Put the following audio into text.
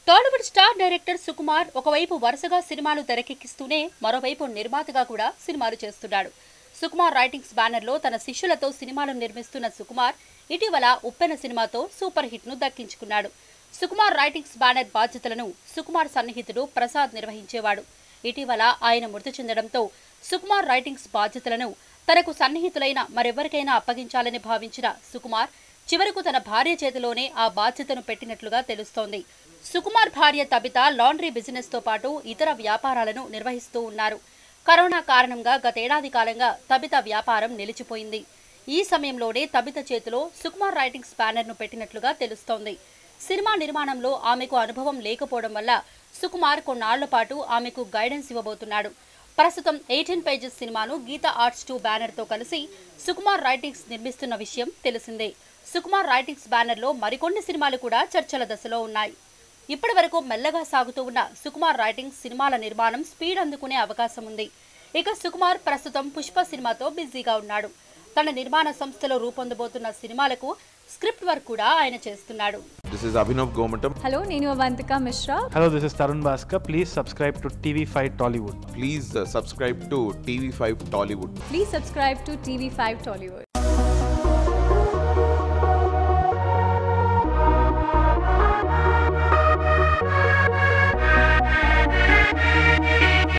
Tollywood star director Sukumar ఒకవైపు వరుసగా సినిమాలు తెరకెక్కిస్తూనే మరోవైపు నిర్మాతగా కూడా సినిమాలు చేస్తున్నాడు సుకుమార్ రైటింగ్స్ బ్యానర్లో తన శిష్యులతో సినిమాలను నిర్మిస్తున్న సుకుమార్ ఇటీవల ఉప్పెన సినిమాతో సూపర్ హిట్ ను దక్కించుకున్నాడు సుకుమార్ రైటింగ్స్ బ్యానర్ బాధ్యతలను సుకుమార్ సన్నిహితుడు ప్రసాద్ నిర్వహించేవాడు ఇటీవల ఆయన మృతి చెందడంతో సుకుమార్ రైటింగ్స్ బాధ్యతలను తనకు సన్నిహితులైన మరెవరికైనా అప్పగించాలని భావించిన సుకుమార్ చివరకు తన భార్య చేతిలోనే ఆ బాధ్యతను పెట్టినట్లుగా తెలుస్తోంది సుకుమార్ భార్య తబిత లాండ్రీ బిజినెస్ తో పాటు ఇతర వ్యాపారాలను నిర్వహిస్తూ ఉన్నారు కరోనా కారణంగా గతేడాది కాలంగా తబిత వ్యాపారం నిలిచిపోయింది ఈ సమయంలోనే తబిత చేతిలో సుకుమార్ రైటింగ్స్ బ్యానర్ ను పెట్టినట్లుగా తెలుస్తోంది సినిమా నిర్మాణంలో ఆమెకు అనుభవం లేకపోవడం వల్ల సుకుమార్ కొన్నాళ్ల పాటు ఆమెకు గైడెన్స్ ఇవ్వబోతున్నాడు ప్రస్తుతం ఎయిటీన్ పేజెస్ సినిమాను గీతా ఆర్ట్స్ టూ బ్యానర్ తో కలిసి సుకుమార్ రైటింగ్స్ నిర్మిస్తున్న విషయం తెలిసిందే సుకుమార్ రైటింగ్స్ బ్యానర్లో మరికొన్ని సినిమాలు కూడా చర్చల దశలో ఉన్నాయి ఇప్పటి వరకు మెల్లగా సాగుతూ ఉన్న సుకుమార్ రైటింగ్స్ సినిమాల నిర్మాణం స్పీడ్ అందుకునే అవకాశం ఉంది ఇక సుకుమార్ ప్రస్తుతం పుష్ప సినిమాతో బిజీగా ఉన్నాడు తన నిర్మాణ సంస్థలో రూపొందబోతున్న సినిమాలకు స్క్రిప్ట్ వర్క్ కూడా ఆయన చేస్తున్నాడు This is Abhinav Gomatam. Hello, నేను Avantika Mishra Hello, this is Tarun Bhaskar. Please subscribe to TV5 Tollywood. Please uh, subscribe to TV5 Tollywood. Please subscribe to TV five Tollywood